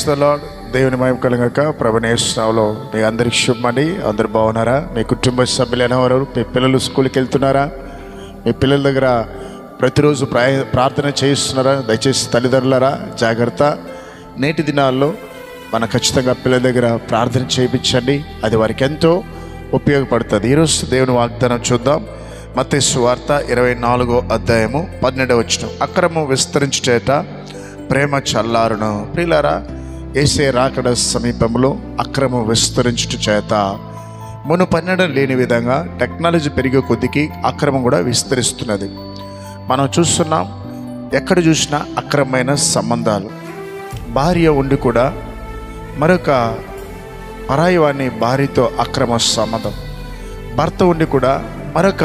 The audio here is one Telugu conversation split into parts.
లార్డ్ దేవుని మయం కలగక ప్రభునేశ్వరంలో మీ అందరికి శుభమండి అందరు బాగున్నారా మీ కుటుంబ సభ్యులైన వారు మీ పిల్లలు స్కూల్కి వెళ్తున్నారా మీ పిల్లల దగ్గర ప్రతిరోజు ప్రాయ ప్రార్థన చేస్తున్నారా దయచేసి తల్లిదండ్రులరా జాగ్రత్త నేటి దినాల్లో మనం ఖచ్చితంగా పిల్లల దగ్గర ప్రార్థన చేయించండి అది వారికి ఎంతో ఉపయోగపడుతుంది ఈరోజు దేవుని వాగ్దానం చూద్దాం మత్తయి వార్త ఇరవై నాలుగో అధ్యాయము పన్నెండవ వచ్చిన అక్రమం విస్తరించుటేట ప్రేమ చల్లారును ప్రియులారా ఏసే రాకడ సమీపంలో అక్రమం విస్తరించుట చేత మును పన్నెండం లేని విధంగా టెక్నాలజీ పెరిగే కొద్దికి అక్రమం కూడా విస్తరిస్తున్నది మనం చూస్తున్నాం ఎక్కడ చూసినా అక్రమమైన సంబంధాలు భార్య ఉండి కూడా మరొక పరాయి వాడిని భార్యతో అక్రమ సంబంధం భర్త ఉండి కూడా మరొక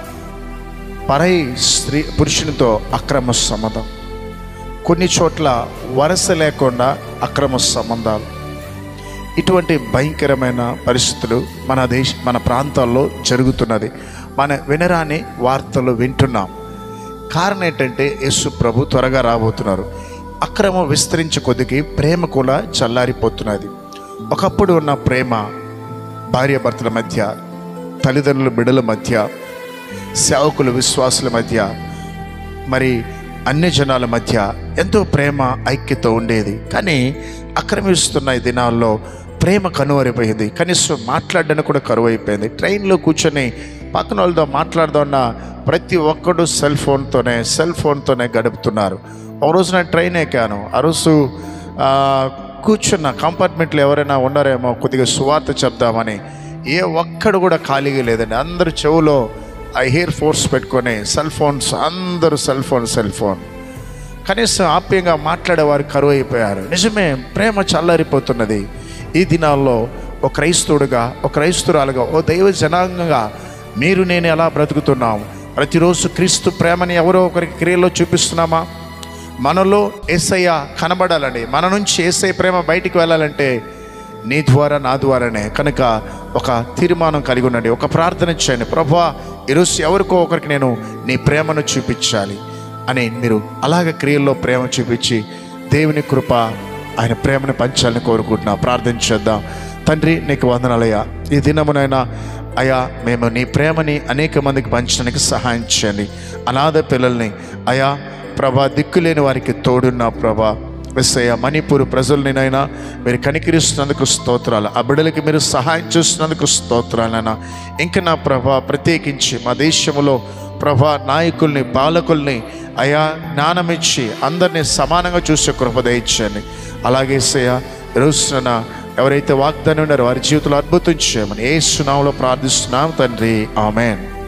పరాయి స్త్రీ పురుషునితో అక్రమ సంబంధం కొన్ని చోట్ల వరస లేకుండా అక్రమ సంబంధాలు ఇటువంటి భయంకరమైన పరిస్థితులు మన దేశ మన ప్రాంతాల్లో జరుగుతున్నది మన వినరాని వార్తలు వింటున్నాం కారణం ఏంటంటే యేసు ప్రభు త్వరగా రాబోతున్నారు అక్రమం విస్తరించే కొద్దికి ప్రేమ కూడా చల్లారిపోతున్నది ఒకప్పుడు ఉన్న ప్రేమ భార్యాభర్తల మధ్య తల్లిదండ్రుల బిడ్డల మధ్య సేవకుల విశ్వాసుల మధ్య మరి అన్య జనాల మధ్య ఎంతో ప్రేమ ఐక్యత ఉండేది కానీ ఆక్రమిస్తున్న ఈ దినాల్లో ప్రేమ కనువరిపోయింది కనీసం మాట్లాడడానికి కూడా కరువు అయిపోయింది ట్రైన్లో కూర్చొని పక్కన వాళ్ళతో మాట్లాడదామన్న ప్రతి ఒక్కడు సెల్ ఫోన్తోనే సెల్ ఫోన్తోనే గడుపుతున్నారు ఒక రోజు నేను ట్రైన్ ఎక్కాను ఆ రోజు ఆ, కూర్చున్న కంపార్ట్మెంట్లో ఎవరైనా ఉన్నారేమో కొద్దిగా సువార్త చెప్దామని ఏ ఒక్కడు కూడా ఖాళీగా లేదండి అందరు చెవులో ఆ ఇయర్ ఫోర్స్ పెట్టుకొని సెల్ ఫోన్స్ అందరూ సెల్ ఫోన్ సెల్ ఫోన్ కనీసం ఆప్యంగా మాట్లాడేవారు కరువు అయిపోయారు నిజమే ప్రేమ చల్లారిపోతున్నది ఈ దినాల్లో ఒక క్రైస్తవుడుగా ఒక క్రైస్తురాలుగా ఓ దైవ జనాంగంగా మీరు నేను ఎలా బ్రతుకుతున్నాం ప్రతిరోజు క్రీస్తు ప్రేమని ఎవరో ఒకరికి క్రియల్లో చూపిస్తున్నామా మనలో ఏసయ్య కనబడాలండి మన నుంచి ఏసై ప్రేమ బయటికి వెళ్ళాలంటే నీ ద్వారా నా ద్వారానే కనుక ఒక తీర్మానం కలిగి ఉండండి ఒక ప్రార్థన చేయండి ప్రభా ఈరోజు ఎవరికో ఒకరికి నేను నీ ప్రేమను చూపించాలి అని మీరు అలాగ క్రియల్లో ప్రేమ చూపించి దేవుని కృప ఆయన ప్రేమను పంచాలని కోరుకుంటున్నా ప్రార్థన చేద్దాం తండ్రి నీకు వందనాలయ్యా ఈ దినమునైనా అయా మేము నీ ప్రేమని అనేక మందికి పంచడానికి సహాయం చేయండి అనాథ పిల్లల్ని అయా ప్రభా దిక్కులేని వారికి తోడున్న ప్రభా ఎస్ఐయ మణిపూర్ ప్రజలనినైనా మీరు కనికరిస్తున్నందుకు స్తోత్రాలు ఆ బిడ్డలకి మీరు సహాయం చేస్తున్నందుకు స్తోత్రాలైనా ఇంకా నా ప్రభా ప్రత్యేకించి మా దేశంలో ప్రభా నాయకుల్ని పాలకుల్ని అయా జ్ఞానమిచ్చి అందరినీ సమానంగా చూసే కృప దయచేయండి అలాగే సయ రోజున ఎవరైతే వాగ్దానం ఉన్నారో వారి జీవితంలో అద్భుతం చేయమని ఏ సునామంలో ప్రార్థిస్తున్నాం తండ్రి ఆమెన్